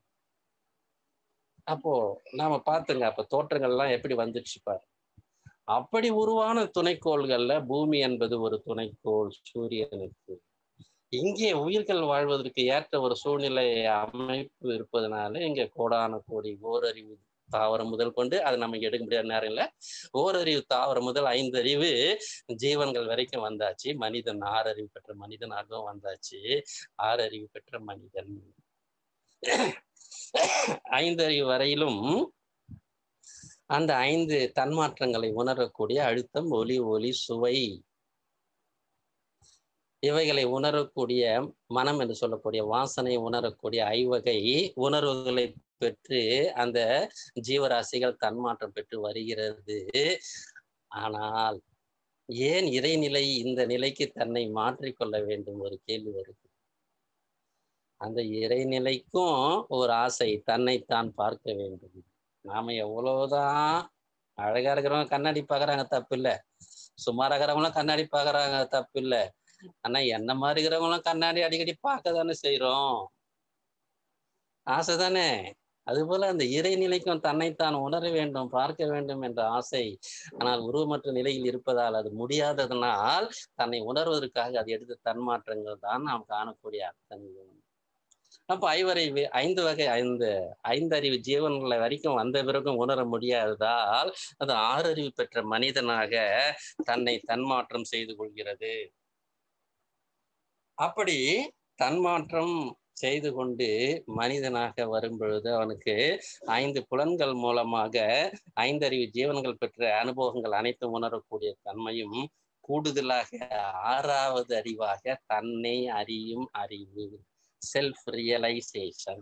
[SPEAKER 1] அப்போ நாம பார்த்துங்க அப்ப தோற்றங்கள்லாம் எப்படி வந்துடுச்சு பாரு அப்படி உருவான துணைக்கோள்கள்ல பூமி என்பது ஒரு துணைக்கோள் சூரியனுக்கு இங்கே உயிர்கள் வாழ்வதற்கு ஏற்ற ஒரு சூழ்நிலை அமைப்பு இருப்பதனால இங்க கோடான கோடி ஓரறிவு தாவரம் முதல் கொண்டு அது நமக்கு எடுக்க முடியாத நேரம் இல்லை ஓரறிவு தாவரம் முதல் ஐந்து அறிவு ஜீவன்கள் வரைக்கும் வந்தாச்சு மனிதன் ஆறறிவு பெற்ற மனிதனாகவும் வந்தாச்சு ஆறறிவு பெற்ற மனிதன் ஐந்தறிவு வரையிலும் அந்த ஐந்து தன்மாற்றங்களை உணரக்கூடிய அழுத்தம் ஒலி ஒலி சுவை இவைகளை உணரக்கூடிய மனம் என்று சொல்லக்கூடிய வாசனை உணரக்கூடிய ஐவகை உணர்வுகளை பெற்று அந்த ஜீவராசிகள் தன்மாற்றம் பெற்று வருகிறது ஆனால் ஏன் இறைநிலை இந்த நிலைக்கு தன்னை மாற்றிக்கொள்ள வேண்டும் ஒரு கேள்வி வருது அந்த இறைநிலைக்கும் ஒரு ஆசை தன்னைத்தான் பார்க்க வேண்டும் நாம எவ்வளவுதான் அழகா இருக்கிறவங்க கண்ணாடி பாக்குறாங்க தப்பு இல்ல சுமாரா இருக்கிறவங்களும் கண்ணாடி பாக்குறாங்க தப்பு இல்ல ஆனா என்ன மாதிரி இருக்கிறவங்களும் கண்ணாடி அடிக்கடி பார்க்க தானே செய்யறோம் ஆசை தானே அதுபோல அந்த இறைநிலைக்கும் தன்னைத்தான் உணர வேண்டும் பார்க்க வேண்டும் என்ற ஆசை ஆனால் உருவமற்ற நிலையில் இருப்பதால் அது முடியாததனால் தன்னை உணர்வதற்காக அது எடுத்த தன்மாற்றங்கள் தான் நாம் காணக்கூடிய அர்த்தங்கள் அப்ப ஐவரை ஐந்து வகை ஐந்து ஐந்தறிவு ஜீவன்களை வரைக்கும் வந்த பிறகும் உணர முடியாததால் அது ஆறறிவு பெற்ற மனிதனாக தன்னை தன்மாற்றம் செய்து கொள்கிறது அப்படி தன்மாற்றம் செய்து கொண்டு மனிதனாக வரும் பொழுது அவனுக்கு ஐந்து புலன்கள் மூலமாக ஐந்தறிவு ஜீவன்கள் பெற்ற அனுபவங்கள் அனைத்தும் உணரக்கூடிய தன்மையும் கூடுதலாக ஆறாவது அறிவாக தன்னை அறியும் அறிவு செல்ஃப் ரியலைசேஷன்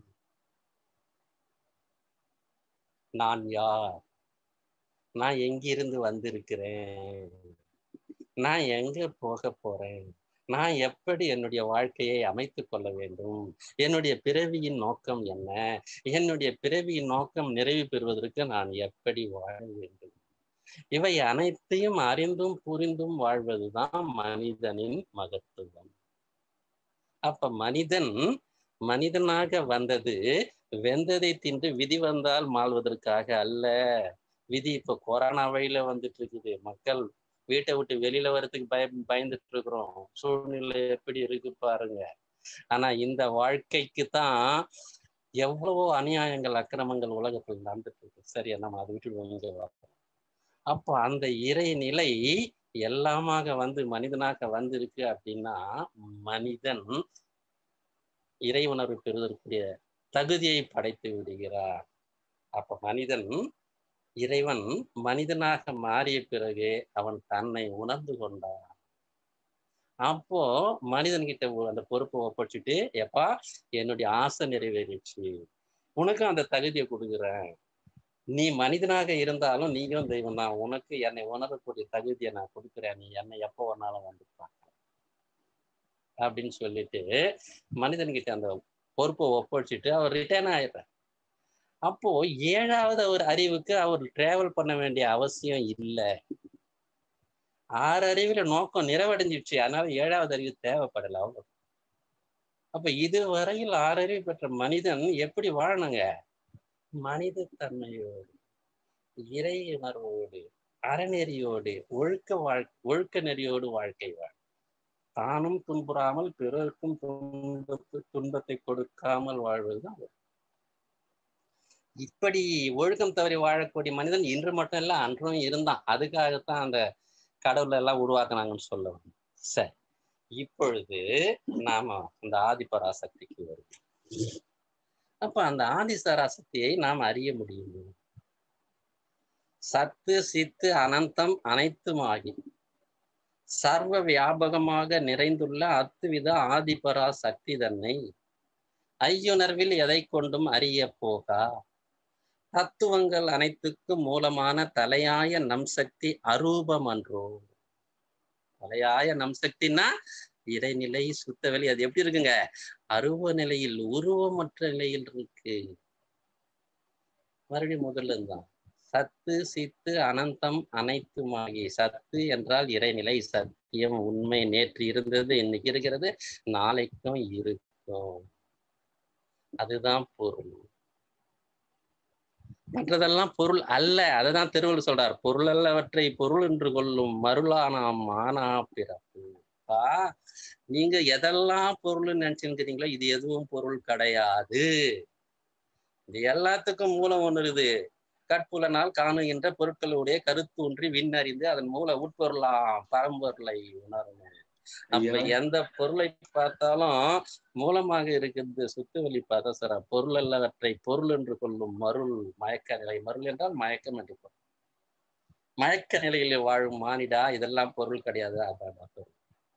[SPEAKER 1] நான் யார் நான் எங்கிருந்து வந்திருக்கிறேன் நான் எங்க போக போறேன் நான் எப்படி என்னுடைய வாழ்க்கையை அமைத்து கொள்ள வேண்டும் என்னுடைய பிறவியின் நோக்கம் என்ன என்னுடைய பிறவியின் நோக்கம் நிறைவு பெறுவதற்கு நான் எப்படி வாழ வேண்டும் இவை அனைத்தையும் அறிந்தும் புரிந்தும் வாழ்வதுதான் மனிதனின் மகத்துவம் அப்ப மனிதன் மனிதனாக வந்தது வெந்ததை தின்று விதி வந்தால் மாழ்வதற்காக அல்ல விதி இப்ப கொரோனா வழியில வந்துட்டு இருக்குது மக்கள் வீட்டை விட்டு வெளியில வர்றதுக்கு பய பயந்துட்டு இருக்கிறோம் சூழ்நிலை எப்படி இருக்கு பாருங்க ஆனா இந்த வாழ்க்கைக்கு தான் எவ்வளவோ அநியாயங்கள் அக்கிரமங்கள் உலகத்தில் நடந்துட்டு இருக்கு சரியா நம்ம அதை விட்டு இங்க வரோம் அப்போ அந்த இறைநிலை எல்லாமாக வந்து மனிதனாக வந்திருக்கு அப்படின்னா மனிதன் இறை உணர்வு பெறுவதற்குரிய தகுதியை படைத்து விடுகிறார் அப்ப மனிதன் இறைவன் மனிதனாக மாறிய பிறகு அவன் தன்னை உணர்ந்து கொண்டான் அப்போ மனிதன்கிட்ட அந்த பொறுப்பை ஒப்படைச்சிட்டு எப்பா என்னுடைய ஆசை நிறைவேறிச்சு உனக்கும் அந்த தகுதியை கொடுக்குறேன் நீ மனிதனாக இருந்தாலும் நீங்களும் தெய்வம் தான் உனக்கு என்னை உணரக்கூடிய தகுதியை நான் கொடுக்குறேன் நீ என்னை எப்போ வேணாலும் வந்து பார்க்க அப்படின்னு சொல்லிட்டு மனிதன்கிட்ட அந்த பொறுப்பை ஒப்படைச்சிட்டு அவர் ரிட்டர்ன் ஆயிடுறார் அப்போ ஏழாவது ஒரு அறிவுக்கு அவர் டிராவல் பண்ண வேண்டிய அவசியம் இல்லை ஆறு அறிவுல நோக்கம் நிறைவடைஞ்சிடுச்சு அதனால ஏழாவது அறிவு தேவைப்படல அவங்க அப்ப இதுவரையில் ஆறு அறிவு பெற்ற மனிதன் எப்படி வாழணுங்க மனித தன்மையோடு இறை உணர்வோடு அறநெறியோடு ஒழுக்க வாழ் ஒழுக்க நெறியோடு வாழ்க்கை வாழ் தானும் துன்புறாமல் பிறருக்கும் துன்பத்து துன்பத்தை கொடுக்காமல் வாழ்வதுதான் இப்படி ஒழுக்கம் தவறி வாழக்கூடிய மனிதன் இன்று மட்டும் இல்ல அன்றும் இருந்தான் அதுக்காகத்தான் அந்த கடவுளை எல்லாம் உருவாக்குனாங்கன்னு சொல்ல சரி இப்பொழுது நாம அந்த ஆதிபராசக்திக்கு வருவோம் அப்ப அந்த ஆதிசராசக்தியை நாம் அறிய முடியும் சத்து சித்து அனந்தம் அனைத்துமாகி சர்வ வியாபகமாக நிறைந்துள்ள அத்துவித ஆதிபரா சக்தி தன்னை ஐயுணர்வில் எதை கொண்டும் அறிய போகா தத்துவங்கள் அனைத்துக்கும் மூலமான தலையாய நம் சக்தி அரூபம் அன்றோ தலையாய நம் சக்தினா இறைநிலை சுத்தவெளி அது எப்படி இருக்குங்க அருவ நிலையில் உருவமற்ற நிலையில் இருக்கு மறுபடியும் முதல்ல இருந்தான் சத்து சித்து அனந்தம் அனைத்துமாகி சத்து என்றால் இறைநிலை சத்தியம் உண்மை நேற்று இருந்தது இன்னைக்கு இருக்கிறது நாளைக்கும் இருக்கும் அதுதான் பொருள் மற்றதெல்லாம் பொருள் அல்ல அதுதான் திருவள்ளுவர் சொல்றார் பொருள் அல்லவற்றை பொருள் என்று கொள்ளும் மருளானாம் மானா பிறப்பு நீங்க எதெல்லாம் பொருள் நினைச்சுக்கிறீங்களோ இது எதுவும் பொருள் கிடையாது இது எல்லாத்துக்கும் மூலம் ஒண்ணு இருக்குது கற்புலனால் காணுகின்ற பொருட்களுடைய கருத்தூன்றி விண்ணறிந்து அதன் மூல உட்பொருளாம் பரம்பொருளை உணரணும் அப்ப
[SPEAKER 3] ஐயா
[SPEAKER 1] எந்த பொருளை பார்த்தாலும் மூலமாக இருக்கிறது சுத்துவெளி பதசர பொருள் அல்லவற்றை பொருள் என்று கொள்ளும் மருள் மயக்க நிலை மருள் என்றால் மயக்கம் என்று பொருள் மயக்க நிலையில் வாழும் மானிடா இதெல்லாம் பொருள் கிடையாது அதான் பொருள்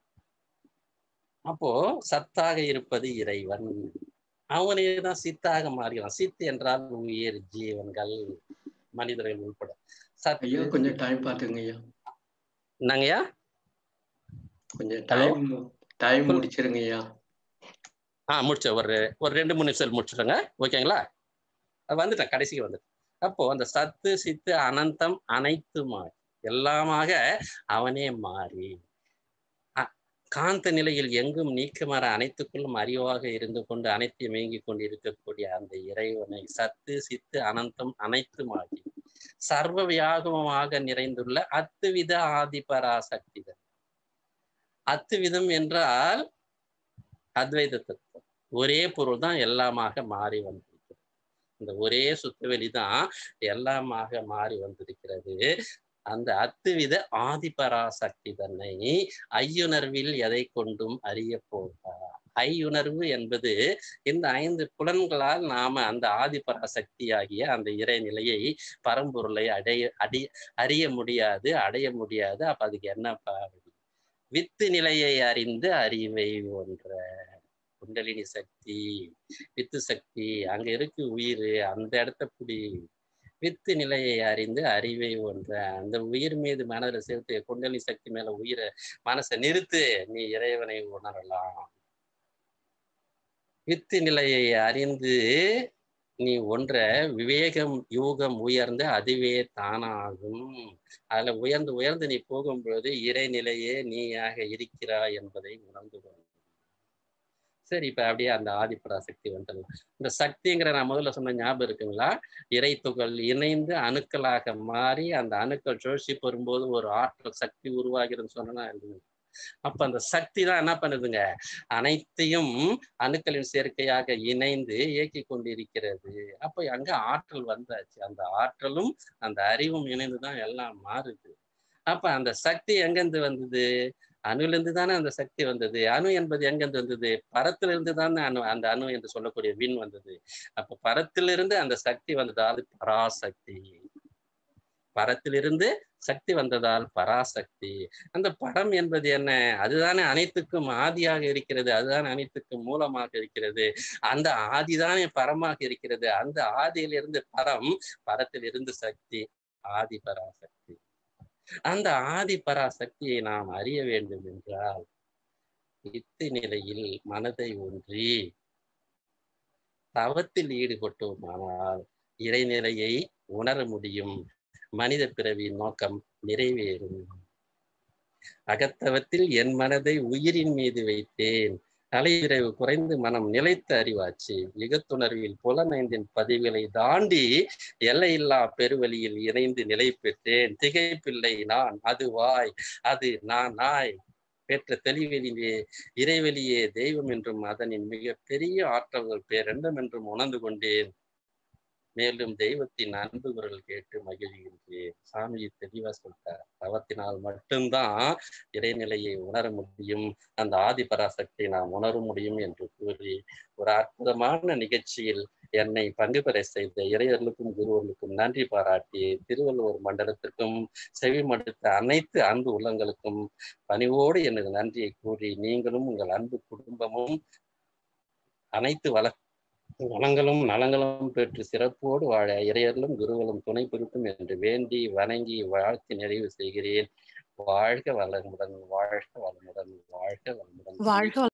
[SPEAKER 1] அப்போ சத்தாக இருப்பது இறைவன் அவனே தான் சித்தாக மாறினான் சித் என்றால் உயிர் ஜீவன்கள் மனிதர்கள் உள்பட சத்
[SPEAKER 3] ஐயா கொஞ்சம் டைம் பார்த்துங்க ஐயா
[SPEAKER 1] என்னங்கய்யா
[SPEAKER 3] கொஞ்சம்
[SPEAKER 1] Hello?
[SPEAKER 3] டைம் டைம் முடிச்சிருங்க ஐயா
[SPEAKER 1] ஆ முடிச்சேன் ஒரு ஒரு ரெண்டு மூணு நிமிஷம் முடிச்சிடுங்க ஓகேங்களா அது வந்துட்டேன் கடைசிக்கு வந்துட்டேன் அப்போ அந்த சத்து சித்து அனந்தம் அனைத்துமாய் எல்லாமாக அவனே மாறி அ- காந்த நிலையில் எங்கும் நீக்கமர அனைத்துக்குள்ளும் அறிவாக இருந்து கொண்டு அனைத்தையும் இயங்கிக் கொண்டு இருக்கக்கூடிய அந்த இறைவனை சத்து சித்து அனந்தம் அனைத்துமாகி சர்வ வியாகமமாக நிறைந்துள்ள அத்துவித ஆதிபராசக்திகள் அத்துவிதம் என்றால் அத்வைத தத்துவம் ஒரே பொருள் தான் எல்லாமாக மாறி வந்திருக்கிறது இந்த ஒரே சுத்தவெளி தான் எல்லாமாக மாறி வந்திருக்கிறது அந்த அத்துவித ஆதிபராசக்தி தன்னை ஐயுணர்வில் எதை கொண்டும் அறிய போகிறார் ஐயுணர்வு என்பது இந்த ஐந்து புலன்களால் நாம அந்த ஆதிபராசக்தியாகிய அந்த இறைநிலையை பரம்பொருளை அடைய அடி அறிய முடியாது அடைய முடியாது அப்ப அதுக்கு என்ன பாவடி வித்து நிலையை அறிந்து அறிவை ஒன்ற குண்டலினி சக்தி வித்து சக்தி அங்க இருக்கு உயிர் அந்த இடத்த புடி வித்து நிலையை அறிந்து அறிவை ஒன்ற அந்த உயிர் மீது மனதை செலுத்து குண்டலினி சக்தி மேல உயிரை மனசை நிறுத்து நீ இறைவனை உணரலாம் வித்து நிலையை அறிந்து நீ ஒன்ற விவேகம் யூகம் உயர்ந்து அதுவே தானாகும் அதுல உயர்ந்து உயர்ந்து நீ போகும் பொழுது இறைநிலையே நீயாக இருக்கிறாய் என்பதை உணர்ந்து கொள் சரி இப்ப அப்படியே அந்த ஆதிபராசக்தி வந்துடலாம் இந்த சக்திங்கிற நான் முதல்ல சொன்ன ஞாபகம் இருக்குங்களா இறை துகள் இணைந்து அணுக்களாக மாறி அந்த அணுக்கள் சுழற்சி பெறும்போது ஒரு ஆற்றல் சக்தி உருவாகிறதுன்னு சொன்னா அப்ப அந்த சக்தி தான் என்ன பண்ணுதுங்க அனைத்தையும் அணுக்களின் சேர்க்கையாக இணைந்து இயக்கி கொண்டிருக்கிறது அப்ப அங்க ஆற்றல் வந்தாச்சு அந்த ஆற்றலும் அந்த அறிவும் இணைந்துதான் எல்லாம் மாறுது அப்ப அந்த சக்தி எங்கிருந்து வந்தது அணுவிலிருந்து தானே அந்த சக்தி வந்தது அணு என்பது எங்கிருந்து வந்தது பரத்திலிருந்து தானே அணு அந்த அணு என்று சொல்லக்கூடிய விண் வந்தது அப்ப பரத்திலிருந்து அந்த சக்தி வந்ததால் பராசக்தி பரத்திலிருந்து சக்தி வந்ததால் பராசக்தி அந்த பரம் என்பது என்ன அதுதானே அனைத்துக்கும் ஆதியாக இருக்கிறது அதுதானே அனைத்துக்கும் மூலமாக இருக்கிறது அந்த ஆதிதானே பரமாக இருக்கிறது அந்த ஆதியிலிருந்து பரம் பரத்திலிருந்து சக்தி ஆதி பராசக்தி அந்த ஆதி பராசக்தியை நாம் அறிய வேண்டும் என்றால் இத்து நிலையில் மனதை ஒன்றி தவத்தில் ஈடுபட்டோமானால் இறைநிலையை உணர முடியும் மனித பிறவியின் நோக்கம் நிறைவேறும் அகத்தவத்தில் என் மனதை உயிரின் மீது வைத்தேன் தலைவிரைவு குறைந்து மனம் நிலைத்த அறிவாச்சு யுகத்துணர்வில் புலனைந்தின் பதிவுகளை தாண்டி எல்லையில்லா பெருவழியில் இணைந்து நிலை பெற்றேன் திகைப்பில்லை நான் அதுவாய் அது நான் நாய் பெற்ற தெளிவெளியே இறைவெளியே தெய்வம் என்றும் அதனின் மிக பெரிய ஆற்றல்கள் பேரெண்டம் என்றும் உணர்ந்து கொண்டேன் மேலும் தெய்வத்தின் அன்பு குரல் கேட்டு மகிழ்கின்றேன் சாமி தெளிவா சொல்லிட்டார் தவத்தினால் மட்டும்தான் இறைநிலையை உணர முடியும் அந்த ஆதி பராசக்தியை நாம் உணர முடியும் என்று கூறி ஒரு அற்புதமான நிகழ்ச்சியில் என்னை பங்கு பெற செய்த இறையர்களுக்கும் குருவர்களுக்கும் நன்றி பாராட்டி திருவள்ளுவர் மண்டலத்திற்கும் செவி மடுத்த அனைத்து அன்பு உள்ளங்களுக்கும் பணிவோடு எனது நன்றியை கூறி நீங்களும் உங்கள் அன்பு குடும்பமும் அனைத்து வள வளங்களும் நலங்களும் பெற்று சிறப்போடு வாழ இறையர்களும் குருகளும் துணை புரிக்கும் என்று வேண்டி வணங்கி வாழ்த்து நிறைவு செய்கிறேன் வாழ்க வளமுடன் வாழ்க வளமுடன் வாழ்க வளமுடன்
[SPEAKER 2] வாழ்க